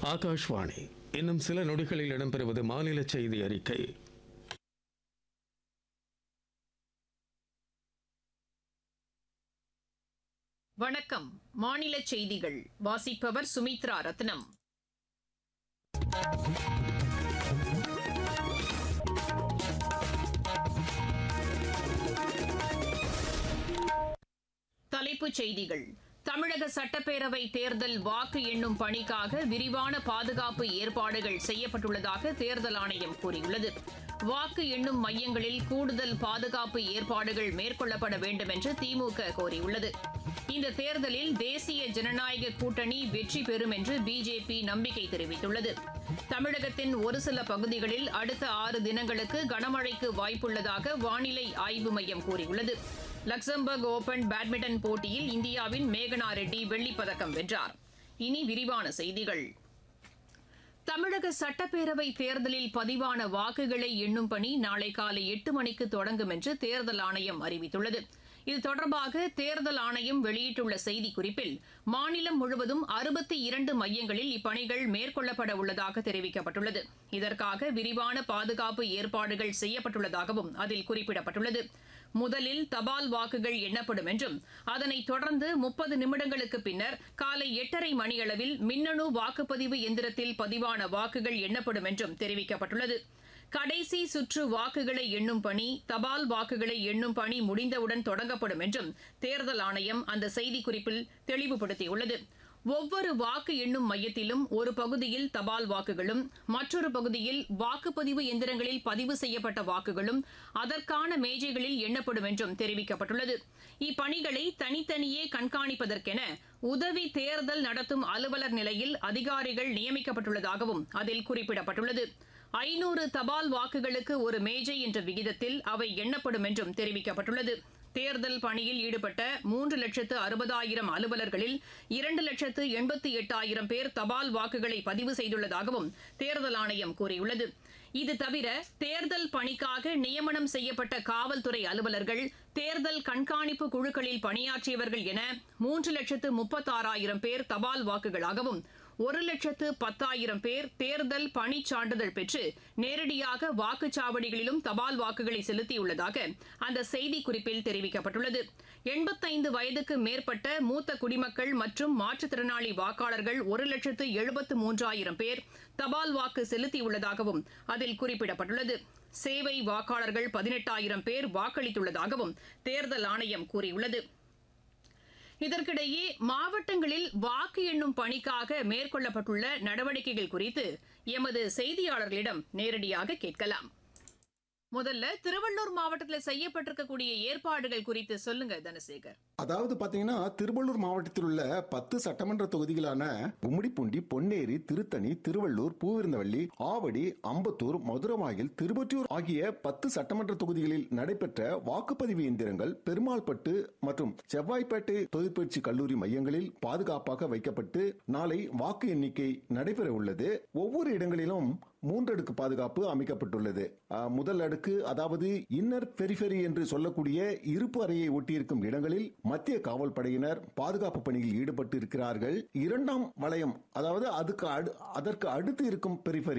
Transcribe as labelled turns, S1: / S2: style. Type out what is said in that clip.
S1: ஆகாஷ்வாணி இன்னும் சில நொடிகளில் இடம்பெறுவது மாநில செய்தி அறிக்கை
S2: வணக்கம் மாநில செய்திகள் வாசிப்பவர் சுமித்ரா ரத்னம் தலைப்புச் செய்திகள் தமிழக சட்டப்பேரவை தேர்தல் வாக்கு எண்ணும் பணிக்காக விரிவான பாதுகாப்பு ஏற்பாடுகள் செய்யப்பட்டுள்ளதாக தேர்தல் ஆணையம் கூறியுள்ளது வாக்கு எண்ணும் மையங்களில் கூடுதல் பாதுகாப்பு ஏற்பாடுகள் மேற்கொள்ளப்பட வேண்டும் என்று திமுக கோரியுள்ளது இந்த தேர்தலில் தேசிய ஜனநாயக கூட்டணி வெற்றி பெறும் என்று பிஜேபி நம்பிக்கை தெரிவித்துள்ளது தமிழகத்தின் ஒரு சில பகுதிகளில் அடுத்த ஆறு தினங்களுக்கு கனமழைக்கு வாய்ப்புள்ளதாக வானிலை ஆய்வு மையம் கூறியுள்ளது லக்சம்பர்க் ஓபன் பேட்மிண்டன் போட்டியில் இந்தியாவின் மேகனா ரெட்டி வெள்ளிப் பதக்கம் வென்றார் இனி விரிவான செய்திகள் தமிழக சட்டப்பேரவை தேர்தலில் பதிவான வாக்குகளை எண்ணும் பணி நாளை காலை எட்டு மணிக்கு தொடங்கும் என்று தேர்தல் ஆணையம் அறிவித்துள்ளது இது தொடர்பாக தேர்தல் ஆணையம் வெளியிட்டுள்ள செய்திக்குறிப்பில் மாநிலம் முழுவதும் அறுபத்தி இரண்டு மையங்களில் இப்பணிகள் மேற்கொள்ளப்பட உள்ளதாக தெரிவிக்கப்பட்டுள்ளது இதற்காக விரிவான பாதுகாப்பு ஏற்பாடுகள் செய்யப்பட்டுள்ளதாகவும் அதில் குறிப்பிடப்பட்டுள்ளது முதலில் தபால் வாக்குகள் எண்ணப்படும் என்றும் அதனைத் தொடர்ந்து முப்பது நிமிடங்களுக்கு பின்னர் காலை எட்டரை மணியளவில் மின்னணு வாக்குப்பதிவு எந்திரத்தில் பதிவான வாக்குகள் எண்ணப்படும் என்றும் தெரிவிக்கப்பட்டுள்ளது கடைசி சுற்று வாக்குகளை எண்ணும் பணி தபால் வாக்குகளை எண்ணும் பணி முடிந்தவுடன் தொடங்கப்படும் என்றும் தேர்தல் ஆணையம் அந்த செய்திக்குறிப்பில் தெளிவுபடுத்தியுள்ளது ஒவ்வொரு வாக்கு எண்ணும் மையத்திலும் ஒரு பகுதியில் தபால் வாக்குகளும் மற்றொரு பகுதியில் வாக்குப்பதிவு எந்திரங்களில் பதிவு செய்யப்பட்ட வாக்குகளும் அதற்கான மேஜைகளில் எண்ணப்படும் என்றும் தெரிவிக்கப்பட்டுள்ளது இப்பணிகளை தனித்தனியே கண்காணிப்பதற்கென உதவி தேர்தல் நடத்தும் அலுவலர் நிலையில் அதிகாரிகள் நியமிக்கப்பட்டுள்ளதாகவும் அதில் குறிப்பிடப்பட்டுள்ளது ஐநூறு தபால் வாக்குகளுக்கு ஒரு மேஜை என்ற விகிதத்தில் அவை எண்ணப்படும் என்றும் தெரிவிக்கப்பட்டுள்ளது தேர்தல் பணியில் ஈடுபட்ட மூன்று லட்சத்து அறுபதாயிரம் அலுவலர்களில் இரண்டு லட்சத்து எண்பத்தி எட்டாயிரம் பேர் தபால் வாக்குகளை பதிவு செய்துள்ளதாகவும் தேர்தல் ஆணையம் கூறியுள்ளது இது தவிர தேர்தல் பணிக்காக நியமனம் செய்யப்பட்ட காவல்துறை அலுவலர்கள் தேர்தல் கண்காணிப்பு குழுக்களில் பணியாற்றியவர்கள் என மூன்று லட்சத்து முப்பத்தாறாயிரம் பேர் தபால் வாக்குகளாகவும் ஒரு லட்சத்து பத்தாயிரம் பேர் தேர்தல் பணிச் சான்றிதழ் பெற்று நேரடியாக வாக்குச்சாவடிகளிலும் தபால் வாக்குகளை செலுத்தியுள்ளதாக அந்த செய்திக்குறிப்பில் தெரிவிக்கப்பட்டுள்ளது எண்பத்தைந்து வயதுக்கு மேற்பட்ட மூத்த குடிமக்கள் மற்றும் மாற்றுத்திறனாளி வாக்காளர்கள் ஒரு லட்சத்து எழுபத்து மூன்றாயிரம் பேர் தபால் வாக்கு செலுத்தியுள்ளதாகவும் அதில் குறிப்பிடப்பட்டுள்ளது சேவை வாக்காளர்கள் பதினெட்டாயிரம் பேர் வாக்களித்துள்ளதாகவும் தேர்தல் ஆணையம் கூறியுள்ளது இதற்கிடையே மாவட்டங்களில் வாக்கு எண்ணும் பணிக்காக மேற்கொள்ளப்பட்டுள்ள நடவடிக்கைகள் குறித்து எமது செய்தியாளர்களிடம் நேரடியாக கேட்கலாம் முதல்ல திருவள்ளூர் மாவட்டத்தில் செய்யப்பட்டிருக்கக்கூடிய ஏற்பாடுகள் குறித்து சொல்லுங்க தனசேகர்
S3: அதாவது பாத்தீங்கன்னா திருவள்ளூர் மாவட்டத்தில் உள்ள பத்து சட்டமன்ற தொகுதிகளான கும்மிடிப்பூண்டி பொன்னேரி திருத்தணி திருவள்ளூர் பூவிருந்தவள்ளி ஆவடி அம்பத்தூர் மதுரவாயில் திருவொற்றியூர் ஆகிய பத்து சட்டமன்ற தொகுதிகளில் நடைபெற்ற வாக்குப்பதிவு இயந்திரங்கள் பெருமாள்பட்டு மற்றும் செவ்வாய்ப்பேட்டை தொழிற்பயிற்சி கல்லூரி மையங்களில் பாதுகாப்பாக வைக்கப்பட்டு நாளை வாக்கு எண்ணிக்கை நடைபெற உள்ளது ஒவ்வொரு இடங்களிலும் மூன்றடுக்கு பாதுகாப்பு அமைக்கப்பட்டுள்ளது அஹ், முதல் அடுக்கு அதாவது இன்னர் பெரிஃபெரி என்று சொல்லக்கூடிய இருப்பு அறையை ஒட்டியிருக்கும் இடங்களில் மத்திய காவல் படையினர் பாதுகாப்பு பணியில் ஈடுபட்டு இருக்கிறார்கள் இரண்டாம் வளையம் அதாவது அதுக்கு அடு- அதற்கு அடுத்து இருக்கும் பெரிஃபெரி